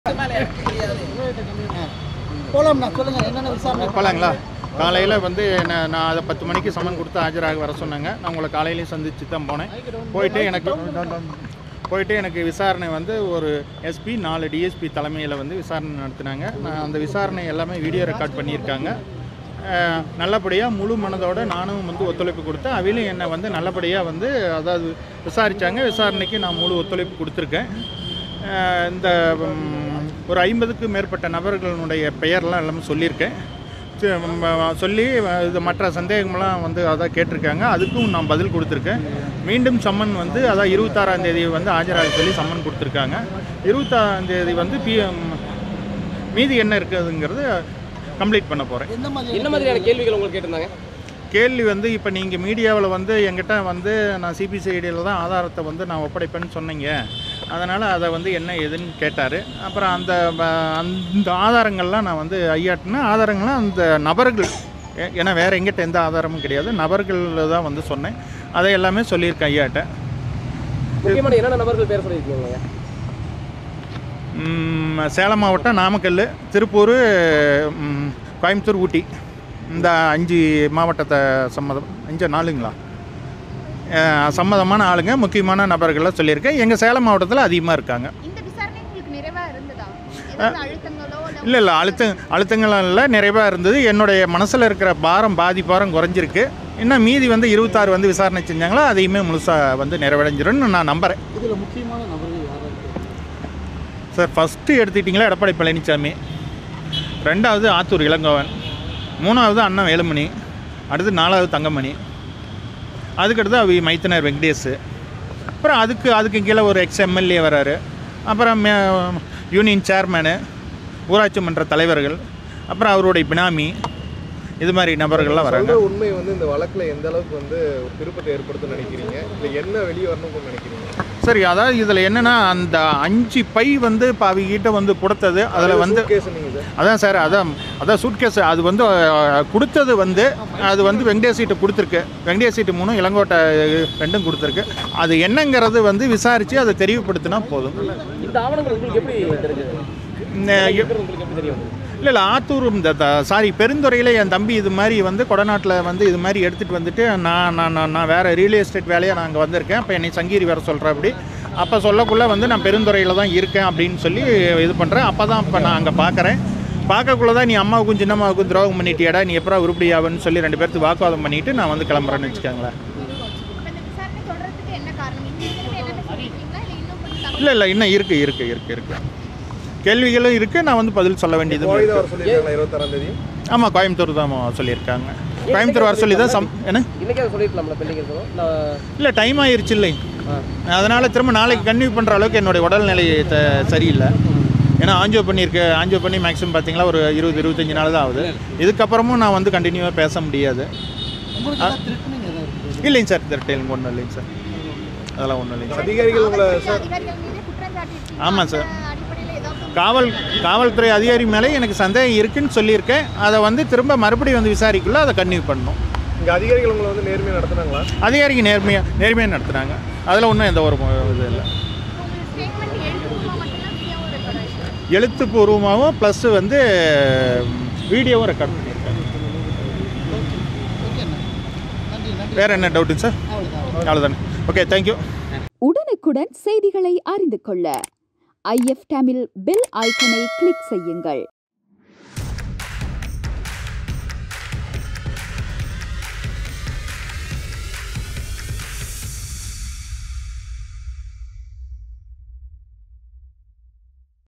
போலாம்ண்ணா சொல்லுங்க என்னென்ன விசாரணை போகலாங்களா காலையில் வந்து என்ன நான் அதை பத்து மணிக்கு சம்மன் கொடுத்து ஆஜராக வர சொன்னாங்க நான் உங்களை காலையிலையும் சந்திச்சு தான் போனேன் போயிட்டு எனக்கு போயிட்டு எனக்கு விசாரணை வந்து ஒரு எஸ்பி நாலு டிஎஸ்பி தலைமையில் வந்து விசாரணை நடத்தினாங்க நான் அந்த விசாரணை எல்லாமே வீடியோ ரெக்கார்ட் பண்ணியிருக்காங்க அஹ், நல்லபடியாக முழு மனதோட நானும் வந்து ஒத்துழைப்பு கொடுத்தேன் அவையிலும் என்னை வந்து நல்லபடியாக வந்து அதாவது விசாரித்தாங்க விசாரணைக்கு நான் முழு ஒத்துழைப்பு கொடுத்துருக்கேன் அஹ், இந்த ம், ஒரு ஐம்பதுக்கு மேற்பட்ட நபர்களுடைய பெயர்லாம் எல்லாமே சொல்லியிருக்கேன் சரி, ம- சொல்லி அஹ், இது மற்ற சந்தேகம்லாம் வந்து அதான் கேட்டிருக்காங்க அதுக்கும் நான் பதில் கொடுத்துருக்கேன் மீண்டும் சம்மன் வந்து அதான் இருபத்தாறாம் தேதி வந்து ஆஜராக சொல்லி சம்மன் கொடுத்துருக்காங்க இருபத்தாறாம் தேதி வந்து பி மீதி என்ன இருக்குதுங்கிறது கம்ப்ளீட் பண்ண போகிறேன் எந்த மாதிரி என்ன மாதிரியான கேள்விகள் உங்களுக்கு கேட்டிருந்தாங்க கேள்வி வந்து இப்போ நீங்கள் மீடியாவில் வந்து என்கிட்ட வந்து நான் சிபிசிஐடியில் தான் ஆதாரத்தை வந்து நான் ஒப்படைப்பேன்னு சொன்னீங்க அதனால் அதை வந்து என்ன ஏதுன்னு கேட்டார் அப்புறம் அந்த வ- அந்த ஆதாரங்கள்லாம் நான் வந்து ஐயாட்டினா ஆதாரங்கள்லாம் அந்த நபர்கள் ஏ- ஏன்னா வேறு எங்கிட்ட எந்த ஆதாரமும் கிடையாது நபர்கள் தான் வந்து சொன்னேன் அதை எல்லாமே சொல்லியிருக்கேன் ஐயாட்ட முக்கியமான என்னென்ன நபர்கள் பேர் சொல்லியிருக்கீங்க ம், சேலம் மாவட்டம் நாமக்கல் திருப்பூர் ம், கோயம்புத்தூர் ஊட்டி இந்த அஞ்சு மாவட்டத்தை சம்மதம் அஞ்சு நாளுங்களா அஹ், சம்மதமான ஆளுங்க முக்கியமான நபர்களை சொல்லியிருக்கேன் எங்கள் சேலம் மாவட்டத்தில் அதிகமாக இருக்காங்க இந்த விசாரணை உங்களுக்கு நிறைவா இருந்ததா ஏதாவது அழுத்தங்களோ இல்ல இல்லை இல்லை அழுத்த அழுத்தங்கள்லாம் இல்லை நிறைவாக இருந்தது என்னுடைய மனசில் இருக்கிற பாரம் பாதி பாரம் குறைஞ்சிருக்கு இன்னும் மீதி வந்து இருபத்தாறு வந்து விசாரணை செஞ்சாங்களோ அதையுமே முழுசாக வந்து நிறைவடைஞ்சிரும்னு நான் நம்புகிறேன் இதுல முக்கியமான நபர்கள் யாரா இருக்கு சார் ஃபஸ்ட்டு எடுத்துக்கிட்டிங்களா எடப்பாடி பழனிசாமி ரெண்டாவது ஆத்தூர் இளங்கோவன் மூணாவது அண்ணன் வேலுமணி அடுத்து நாலாவது தங்கமணி அதுக்கடுத்து அவி மைத்தனர் வெங்கடேஷ் அப்புறம் அதுக்கு அதுக்கு கீழே ஒரு எக்ஸ் எம்எல்ஏ வராரு அப்புறம் மே- யூனியன் சேர்மேனு ஊராட்சி மன்ற தலைவர்கள் அப்புறம் அவருடைய பினாமி இது மாதிரி நபர்கள்லாம் வராங்க சொல்ற உண்மை வந்து இந்த வழக்குல எந்த அளவுக்கு வந்து ஒரு திருப்பத்தை ஏற்படுத்தும் நினைக்கிறீங்க இல்ல என்ன வெளியே வரணும்னு நினைக்கிறீங்க சரி அதாவது இதில் என்னென்னா அந்த அஞ்சு பை வந்து இப்போ அவங்ககிட்ட வந்து கொடுத்தது அதில் வந்து கேஸ் நீங்க சார் அதான் சார் அதான் அதான் சூட்கேஸ் அது வந்து அஹ், கொடுத்தது வந்து அது வந்து வெங்கடேஷ் சீட்டு கொடுத்துருக்கு வெங்கடேஷ் சீட்டு மூணும் இளங்கோட்டை ரெண்டும் கொடுத்துருக்கு அது என்னங்கிறது வந்து விசாரித்து அதை தெரிவுபடுத்தினா போதும் இந்த ஆவணங்கள் உங்களுக்கு எப்படி தெரிஞ்சது இந்த உங்களுக்கு எப்படி தெரியும் இல்லை இல்லை ஆத்தூர் இந்த சாரி பெருந்துறையில் என் தம்பி இது மாதிரி வந்து கொடநாட்டில் வந்து இது மாதிரி எடுத்துகிட்டு வந்துட்டு நான் நான் நான் நான் வேறு ரியல் எஸ்டேட் வேலையாக நான் அங்கே வந்திருக்கேன் அப்போ என்னை சங்கீரி வேறு சொல்கிறேன் அப்படி அப்போ சொல்லக்குள்ளே வந்து நான் பெருந்துறையில் தான் இருக்கேன் அப்படின்னு சொல்லி இது பண்ணுறேன் அப்போ தான் இப்போ நான் அங்கே பார்க்குறேன் பார்க்கக்குள்ள தான் நீ அம்மாவுக்கும் சின்னம்மாவுக்கும் துரோகம் பண்ணிட்டியாடா நீ எப்போ உருப்படியாவன்னு சொல்லி ரெண்டு பேர்த்து வாக்குவாதம் பண்ணிவிட்டு நான் வந்து கிளம்புறேன்னு வச்சுக்கோங்களேன் இப்ப இந்த விசாரணை தொடர்றதுக்கு என்ன காரணம் இந்த இதுல எல்லாமே சொல்லிருக்கீங்களா இல்ல இன்னும் கொஞ்சம் தகவல் இல்லை இல்லை இன்னும் இருக்குது இருக்குது இருக்குது இருக்குது கேள்விகளும் இருக்குது நான் வந்து பதில் சொல்ல வேண்டியது கோவிதா வர சொல்லியிருக்காங்களா இருபத்தாறாம் தேதி ஆமாம் கோயம்புத்தூர் தான் சொல்லியிருக்காங்க கோயம்புத்தூர் வர சொல்லி தான் சம் என்ன இன்னைக்கு அதை சொல்லிருக்கலாம்ல பெண்டிங் இருக்கணும் இல்லை இல்லை டைம் ஆயிருச்சு இல்லை ஆ. அதனால் திரும்ப நாளைக்கு கன்டினியூ பண்ணுற அளவுக்கு என்னுடைய உடல்நிலை த- சரியில்லை ஏன்னா ஆஞ்சியோ பண்ணியிருக்கு ஆஞ்சியோ பண்ணி மேக்ஸிமம் பார்த்தீங்களா ஒரு இருபது இருபத்தஞ்சி நாள் தான் ஆகுது இதுக்கப்புறமும் நான் வந்து கண்டினியூவாக பேச முடியாது உங்களுக்கு ஏதாவது திருட்டுன்னு ஏதாவது இருக்கு இல்லைங்க சார் திருட்டையில் ஒன்றும் இல்லைங்க சார் அதெல்லாம் ஒன்றும் இல்லைங்க சார் அதிகாரிகள் உங்களை காவல்துறை அதிகாரிகள் மீது குற்றம் சாட்டியிருக்கீங்க ஆமாம் சார். அந்த அடிப்படையில ஏதாவது காவல் காவல்துறை அதிகாரி மேலே எனக்கு சந்தேகம் இருக்குன்னு சொல்லியிருக்கேன் அதை வந்து திரும்ப மறுபடியும் வந்து விசாரிக்கல அதை கன்டினியூ பண்ணணும் இங்க அதிகாரிகள் உங்களை வந்து நேர்மையா நடத்துனாங்களா அதிகாரிக்கு நேர்மையாக நேர்மையாக நடத்துனாங்க அதில் ஒன்றும் எந்த ஒரு இது இல்லை உங்களுக்கு ஸ்டேட்மெண்ட் எழுத்துப்பூர்வமா மட்டும்தான் வீடியோவும் ரெக்கார்ட் ஆயிருக்கு எழுத்துப்பூர்வமாகவும் ப்ளஸ் வந்து வீடியோவும் ரெக்கார்ட் பண்ணியிருக்காங்க ஓகேண்ணா நன்றி நன்றி வேறு என்ன டவுட்டுங்க சார் அவ்வளோதான் அவ்வளோதானே ஓகே தேங்க்யூ உடனுக்குடன் செய்திகளை அறிந்து கொள்ள ஐஎஃப் தமிழ் பெல் ஐக்கனை கிளிக் செய்யுங்கள்